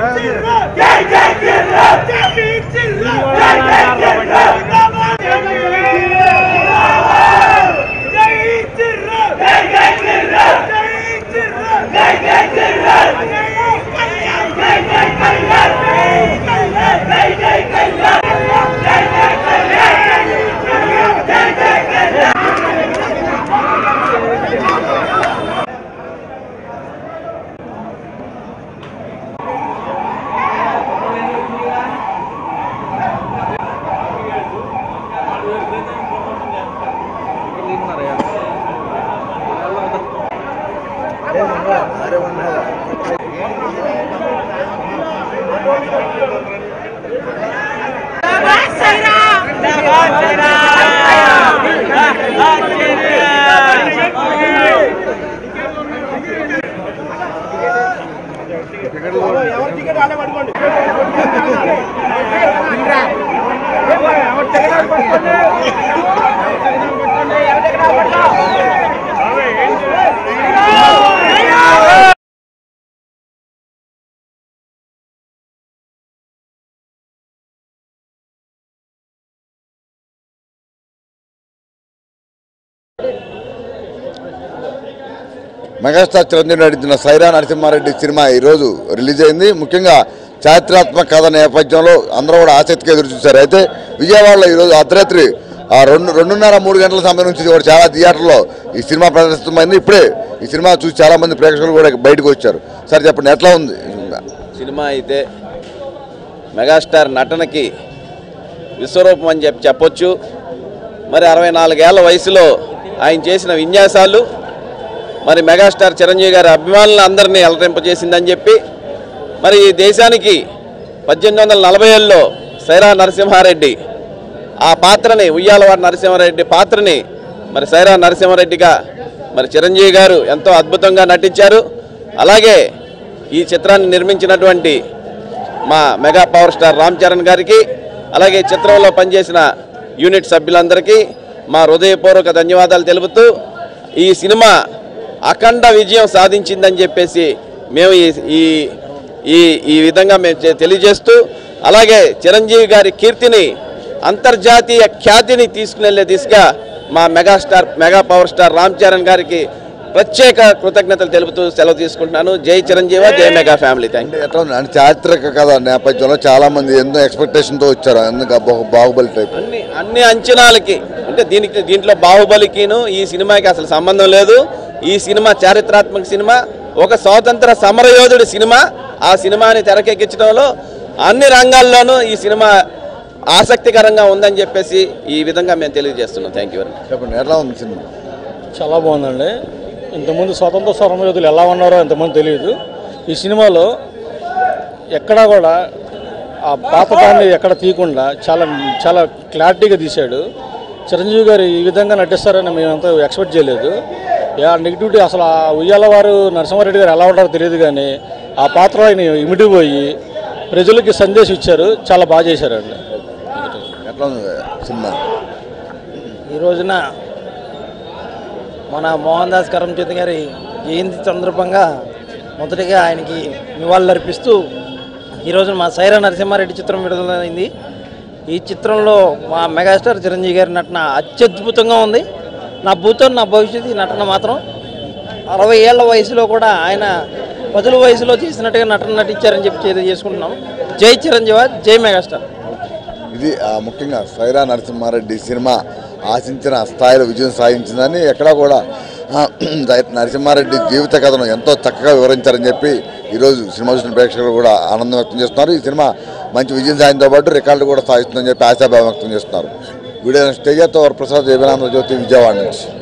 megastar Chiranjeevi నటించిన Sye Raa Narasimha Reddy cinema ఈరోజు release అయింది ముఖ్యంగా చారిత్రాత్మక కథ నేపథ్యంలో అందరూ కూడా ఆసక్తిగా ఎదురు చూశారు అయితే విజయవాడలో ఈరోజు అర్ధరాత్రి ఆ రెండు రెండున్నర మూడు గంటల సమయం నుంచి కూడా చాలా థియేటర్లో ఈ సినిమా ప్రదర్శితమైంది ఇప్పుడే ఈ సినిమా చూసి చాలా మంది ప్రేక్షకులు కూడా బయటకు వచ్చారు సార్ చెప్పండి ఎట్లా ఉంది సినిమా అయితే మెగాస్టార్ నటనకి విశ్వరూపం అని చెప్పి చెప్పొచ్చు మరి అరవై నాలుగేళ్ల వయసులో ఆయన చేసిన విన్యాసాలు మరి మెగాస్టార్ చిరంజీవి గారి అభిమానులను అందరినీ అలరింపజేసిందని చెప్పి మరి ఈ దేశానికి పద్దెనిమిది వందల నలభై ఏళ్ళలో సైరా నరసింహారెడ్డి ఆ పాత్రని ఉయ్యాలవాడ నరసింహారెడ్డి పాత్రని మరి సైరా నరసింహారెడ్డిగా మరి చిరంజీవి గారు ఎంతో అద్భుతంగా నటించారు అలాగే ఈ చిత్రాన్ని నిర్మించినటువంటి మా mega power star Ram Charan గారికి అలాగే చిత్రంలో పనిచేసిన యూనిట్ సభ్యులందరికీ మా హృదయపూర్వక ధన్యవాదాలు తెలుపుతూ ఈ సినిమా అఖండ విజయం సాధించిందని చెప్పేసి మేము ఈ ఈ ఈ ఈ విధంగా మేము తె- తెలియజేస్తూ అలాగే చిరంజీవి గారి కీర్తిని అంతర్జాతీయ ఖ్యాతిని తీసుకునెళ్ళే దిశగా మా megastar mega power star Ram Charan గారికి ప్రత్యేక కృతజ్ఞతలు తెలుపుతూ సెలవు తీసుకుంటున్నాను జై చిరంజీవ జై మెగా ఫ్యామిలీ థ్యాంక్ అంటే ఎట్లా ఉంది అంటే చారిత్రక కథ నేపథ్యంలో చాలా మంది ఎన్నో ఎక్స్పెక్టేషన్తో వచ్చారు ఎందుకు బా- బాహుబలి టైప్ అన్ని అన్ని అంచనాలకి అంటే దీనికి దీంట్లో బాహుబలికిను ఈ సినిమాకి అసలు సంబంధం లేదు ఈ సినిమా చారిత్రాత్మక సినిమా ఒక స్వాతంత్ర సమరయోధుడి సినిమా ఆ సినిమాని తెరకెక్కించడంలో అన్ని రంగాల్లోనూ ఈ సినిమా ఆసక్తికరంగా ఉందని చెప్పేసి ఈ విధంగా మేము తెలియజేస్తున్నాం థ్యాంక్ యూ వెరీ మచ్ చెప్పండి ఎట్లా ఉంది సినిమా చాలా బాగుందండి ఇంతకుముందు స్వాతంత్ర సమరయోధులు ఎలా ఉన్నారో ఇంతకుముందు తెలియదు ఈ సినిమాలో ఎక్కడా కూడా ఆ పాతదాన్ని ఎక్కడ తీయకుండా చాలా చాలా క్లారిటీగా తీశాడు చిరంజీవి గారు ఈ విధంగా నటిస్తారని మేమంతా ఎక్స్పెక్ట్ చేయలేదు ఆ నెగిటివిటీ అసలు ఆ ఉయ్యాల వారు నరసింహారెడ్డి గారు ఎలా ఉంటారో తెలియదు కానీ ఆ పాత్ర ఆయన ఇమిడిపోయి ప్రజలకి సందేశం ఇచ్చారు చాలా బాగా చేశారండి ఎట్లా ఉంది సినిమా ఈ రోజున మన మోహన్ దాస్ కరంచంద్ గారి జయంతి సందర్భంగా మొదటిగా ఆయనకి నివాళులర్పిస్తూ ఈ రోజున మా సైరా నరసింహారెడ్డి చిత్రం విడుదలైంది ఈ చిత్రంలో మా మెగాస్టార్ చిరంజీవి గారి నటన అత్యద్భుతంగా ఉంది నా భూతం నా భవిష్యత్తు ఈ నటన మాత్రం అరవై ఏళ్ల వయసులో కూడా ఆయన పదుల వయసులో చేసినట్టుగా నటన నటించారని చెప్పి తెలియజేసుకుంటున్నాం జై చిరంజీవి జై మెగాస్టార్ ఇది ఆ, ముఖ్యంగా సైరా నరసింహారెడ్డి సినిమా ఆశించిన స్థాయిలో విజయం సాధించిందని ఎక్కడా కూడా ఆ, నరసింహారెడ్డి జీవిత కథను ఎంతో చక్కగా వివరించారని చెప్పి ఈరోజు సినిమా చూసిన ప్రేక్షకులు కూడా ఆనందం వ్యక్తం చేస్తున్నారు ఈ సినిమా మంచి విజయం సాధించడంతో పాటు రికార్డు కూడా సాధిస్తుందని చెప్పి ఆశాభావం వ్యక్తం చేస్తున్నారు వీడియో స్టేజర్తో ప్రసాద్ దేవనాంధ్ర జ్యోతి విజయవాడ నుంచి